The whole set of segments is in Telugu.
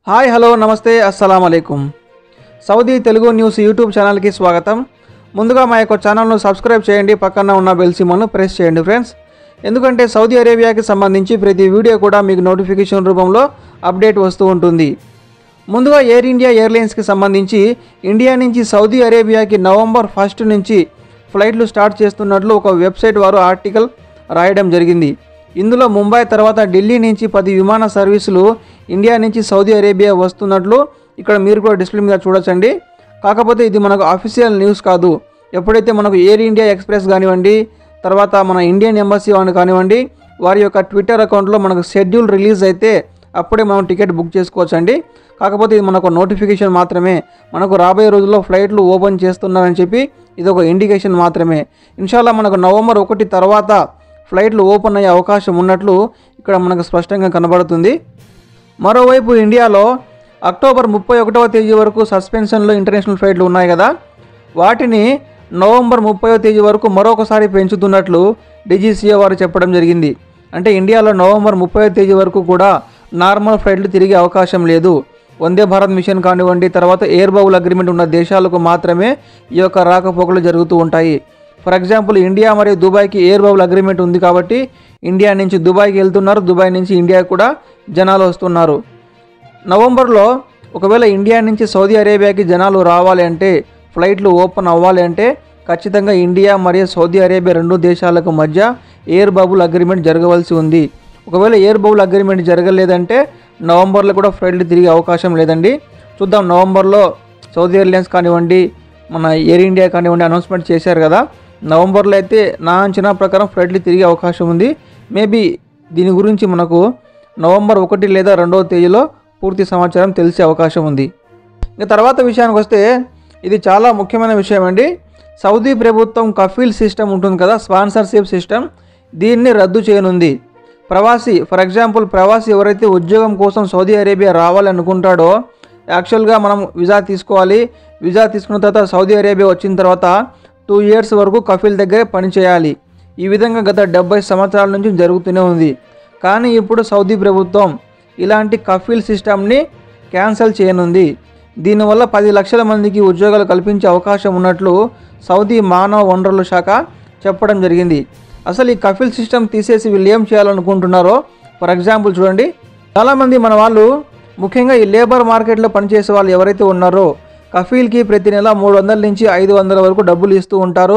హాయ్ హలో నమస్తే అస్సలం అయికం సౌదీ తెలుగు న్యూస్ యూట్యూబ్ ఛానల్కి స్వాగతం ముందుగా మా యొక్క ఛానల్ను సబ్స్క్రైబ్ చేయండి పక్కన ఉన్న బెల్ సింబల్ను ప్రెస్ చేయండి ఫ్రెండ్స్ ఎందుకంటే సౌదీ అరేబియాకి సంబంధించి ప్రతి వీడియో కూడా మీకు నోటిఫికేషన్ రూపంలో అప్డేట్ వస్తూ ఉంటుంది ముందుగా ఎయిర్ ఇండియా ఎయిర్లైన్స్కి సంబంధించి ఇండియా నుంచి సౌదీ అరేబియాకి నవంబర్ ఫస్ట్ నుంచి ఫ్లైట్లు స్టార్ట్ చేస్తున్నట్లు ఒక వెబ్సైట్ వారు ఆర్టికల్ రాయడం జరిగింది ఇందులో ముంబై తర్వాత ఢిల్లీ నుంచి పది విమాన సర్వీసులు ఇండియా నుంచి సౌదీ అరేబియా వస్తున్నట్లు ఇక్కడ మీరు కూడా డిస్ప్లే మీద చూడొచ్చండి కాకపోతే ఇది మనకు అఫీషియల్ న్యూస్ కాదు ఎప్పుడైతే మనకు ఎయిర్ ఇండియా ఎక్స్ప్రెస్ కానివ్వండి తర్వాత మన ఇండియన్ ఎంబసీ వాళ్ళు కానివ్వండి వారి యొక్క ట్విట్టర్ అకౌంట్లో మనకు షెడ్యూల్ రిలీజ్ అయితే అప్పుడే మనం టికెట్ బుక్ చేసుకోవచ్చండి కాకపోతే ఇది మనకు నోటిఫికేషన్ మాత్రమే మనకు రాబోయే రోజుల్లో ఫ్లైట్లు ఓపెన్ చేస్తున్నారని చెప్పి ఇది ఒక ఇండికేషన్ మాత్రమే ఇన్షాల్లా మనకు నవంబర్ ఒకటి తర్వాత ఫ్లైట్లు ఓపెన్ అయ్యే అవకాశం ఉన్నట్లు ఇక్కడ మనకు స్పష్టంగా కనబడుతుంది మరోవైపు ఇండియాలో అక్టోబర్ ముప్పై ఒకటవ తేదీ వరకు సస్పెన్షన్లో ఇంటర్నేషనల్ ఫ్లైట్లు ఉన్నాయి కదా వాటిని నవంబర్ ముప్పైవ తేదీ వరకు మరొకసారి పెంచుతున్నట్లు డీజీసీఏ వారు చెప్పడం జరిగింది అంటే ఇండియాలో నవంబర్ ముప్పై తేదీ వరకు కూడా నార్మల్ ఫ్లైట్లు తిరిగే అవకాశం లేదు వందే భారత్ మిషన్ కానివ్వండి తర్వాత ఎయిర్ బబుల్ అగ్రిమెంట్ ఉన్న దేశాలకు మాత్రమే ఈ యొక్క రాకపోకలు జరుగుతూ ఉంటాయి ఫర్ ఎగ్జాంపుల్ ఇండియా మరియు దుబాయ్కి ఎయిర్ బబుల్ అగ్రిమెంట్ ఉంది కాబట్టి ఇండియా నుంచి దుబాయ్కి వెళ్తున్నారు దుబాయ్ నుంచి ఇండియా కూడా జనాలు వస్తున్నారు నవంబర్లో ఒకవేళ ఇండియా నుంచి సౌదీ అరేబియాకి జనాలు రావాలి అంటే ఫ్లైట్లు ఓపెన్ అవ్వాలి అంటే ఖచ్చితంగా ఇండియా మరియు సౌదీ అరేబియా రెండు దేశాలకు మధ్య ఎయిర్ బబుల్ అగ్రిమెంట్ జరగవలసి ఉంది ఒకవేళ ఎయిర్ బబుల్ అగ్రిమెంట్ జరగలేదంటే నవంబర్లో కూడా ఫ్లైట్లు తిరిగే అవకాశం లేదండి చూద్దాం నవంబర్లో సౌదీ ఎయిర్లైన్స్ కానివ్వండి మన ఎయిర్ ఇండియా కానివ్వండి అనౌన్స్మెంట్ చేశారు కదా నవంబర్లో అయితే నా అంచనా ప్రకారం ఫ్లైట్లు తిరిగే అవకాశం ఉంది మేబీ దీని గురించి మనకు నవంబర్ ఒకటి లేదా రెండవ తేదీలో పూర్తి సమాచారం తెలిసే అవకాశం ఉంది ఇక తర్వాత విషయానికి వస్తే ఇది చాలా ముఖ్యమైన విషయం అండి సౌదీ ప్రభుత్వం కఫీల్ సిస్టమ్ ఉంటుంది కదా స్పాన్సర్షిప్ సిస్టమ్ దీన్ని రద్దు చేయనుంది ప్రవాసి ఫర్ ఎగ్జాంపుల్ ప్రవాసి ఎవరైతే ఉద్యోగం కోసం సౌదీ అరేబియా రావాలనుకుంటాడో యాక్చువల్గా మనం వీసా తీసుకోవాలి వీసా తీసుకున్న తర్వాత సౌదీ అరేబియా వచ్చిన తర్వాత టూ ఇయర్స్ వరకు కఫీల్ దగ్గరే పనిచేయాలి ఈ విధంగా గత డెబ్బై సంవత్సరాల నుంచి జరుగుతూనే ఉంది కానీ ఇప్పుడు సౌదీ ప్రభుత్వం ఇలాంటి కఫీల్ సిస్టమ్ని క్యాన్సిల్ చేయనుంది దీనివల్ల పది లక్షల మందికి ఉద్యోగాలు కల్పించే అవకాశం ఉన్నట్లు సౌదీ మానవ వనరుల శాఖ చెప్పడం జరిగింది అసలు ఈ కఫీల్ సిస్టమ్ తీసేసి వీళ్ళు ఏం చేయాలనుకుంటున్నారో ఫర్ ఎగ్జాంపుల్ చూడండి చాలామంది మన వాళ్ళు ముఖ్యంగా ఈ లేబర్ మార్కెట్లో పనిచేసే వాళ్ళు ఎవరైతే ఉన్నారో కఫీల్కి ప్రతి నెల మూడు వందల నుంచి ఐదు వందల వరకు డబ్బులు ఇస్తూ ఉంటారు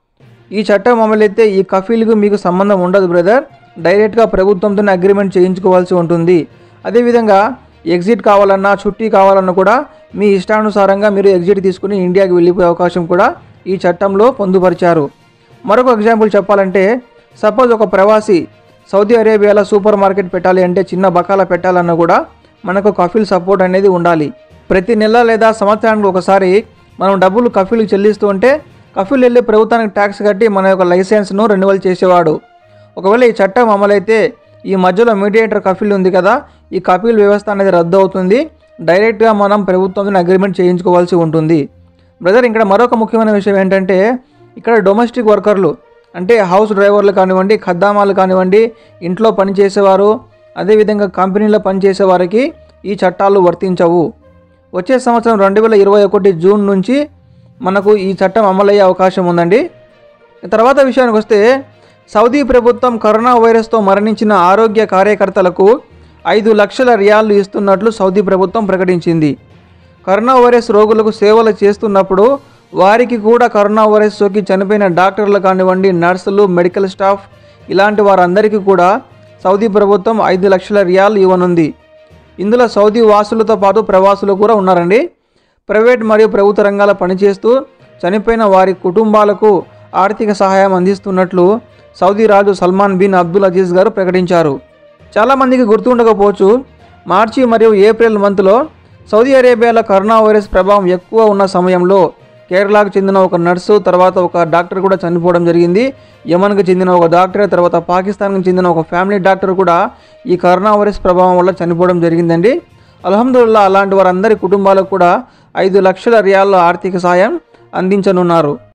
ఈ చట్టం అమలైతే ఈ కఫీల్కు మీకు సంబంధం ఉండదు బ్రదర్ డైరెక్ట్గా ప్రభుత్వంతోనే అగ్రిమెంట్ చేయించుకోవాల్సి ఉంటుంది అదేవిధంగా ఎగ్జిట్ కావాలన్నా చుట్టి కావాలన్నా కూడా మీ ఇష్టానుసారంగా మీరు ఎగ్జిట్ తీసుకుని ఇండియాకి వెళ్ళిపోయే అవకాశం కూడా ఈ చట్టంలో పొందుపరిచారు మరొక ఎగ్జాంపుల్ చెప్పాలంటే సపోజ్ ఒక ప్రవాసి సౌదీ అరేబియాలో సూపర్ మార్కెట్ పెట్టాలి అంటే చిన్న బకాల పెట్టాలన్నా కూడా మనకు కఫీల్ సపోర్ట్ అనేది ఉండాలి ప్రతి నెల లేదా సంవత్సరానికి ఒకసారి మనం డబ్బులు కఫీల్కి చెల్లిస్తూ ఉంటే కఫీల్ వెళ్ళి ప్రభుత్వానికి ట్యాక్స్ కట్టి మన యొక్క లైసెన్స్ను రెన్యువల్ చేసేవాడు ఒకవేళ ఈ చట్టం అమలైతే ఈ మధ్యలో మీడియేటర్ కఫీల్ ఉంది కదా ఈ కఫీల్ వ్యవస్థ అనేది రద్దు అవుతుంది డైరెక్ట్గా మనం ప్రభుత్వంతో అగ్రిమెంట్ చేయించుకోవాల్సి ఉంటుంది బ్రదర్ ఇక్కడ మరొక ముఖ్యమైన విషయం ఏంటంటే ఇక్కడ డొమెస్టిక్ వర్కర్లు అంటే హౌస్ డ్రైవర్లు కానివ్వండి ఖద్దామాలు కానివ్వండి ఇంట్లో పనిచేసేవారు అదేవిధంగా కంపెనీలో పనిచేసే వారికి ఈ చట్టాలు వర్తించవు వచ్చే సంవత్సరం రెండు వేల ఇరవై ఒకటి జూన్ నుంచి మనకు ఈ చట్టం అమలయ్యే అవకాశం ఉందండి తర్వాత విషయానికి వస్తే సౌదీ ప్రభుత్వం కరోనా వైరస్తో మరణించిన ఆరోగ్య కార్యకర్తలకు ఐదు లక్షల రియాళ్లు ఇస్తున్నట్లు సౌదీ ప్రభుత్వం ప్రకటించింది కరోనా వైరస్ రోగులకు సేవలు చేస్తున్నప్పుడు వారికి కూడా కరోనా వైరస్ సోకి చనిపోయిన డాక్టర్లు కానివ్వండి నర్సులు మెడికల్ స్టాఫ్ ఇలాంటి వారందరికీ కూడా సౌదీ ప్రభుత్వం ఐదు లక్షల రియాలు ఇవ్వనుంది ఇందులో సౌదీ వాసులతో పాటు ప్రవాసులు కూడా ఉన్నారండి ప్రైవేట్ మరియు ప్రభుత్వ రంగాల పనిచేస్తూ చనిపోయిన వారి కుటుంబాలకు ఆర్థిక సహాయం అందిస్తున్నట్లు సౌదీ రాజు సల్మాన్ బిన్ అబ్దుల్ అజీజ్ గారు ప్రకటించారు చాలామందికి గుర్తుండకపోవచ్చు మార్చి మరియు ఏప్రిల్ మంత్లో సౌదీ అరేబియాలో కరోనా వైరస్ ప్రభావం ఎక్కువ ఉన్న సమయంలో కేరళకు చెందిన ఒక నర్సు తర్వాత ఒక డాక్టర్ కూడా చనిపోవడం జరిగింది యమన్కి చెందిన ఒక డాక్టర్ తర్వాత పాకిస్తాన్కి చెందిన ఒక ఫ్యామిలీ డాక్టర్ కూడా ఈ కరోనా వైరస్ ప్రభావం వల్ల చనిపోవడం జరిగిందండి అల్హమ్దుల్లా అలాంటి వారందరి కుటుంబాలకు కూడా ఐదు లక్షల రియాల ఆర్థిక సాయం అందించనున్నారు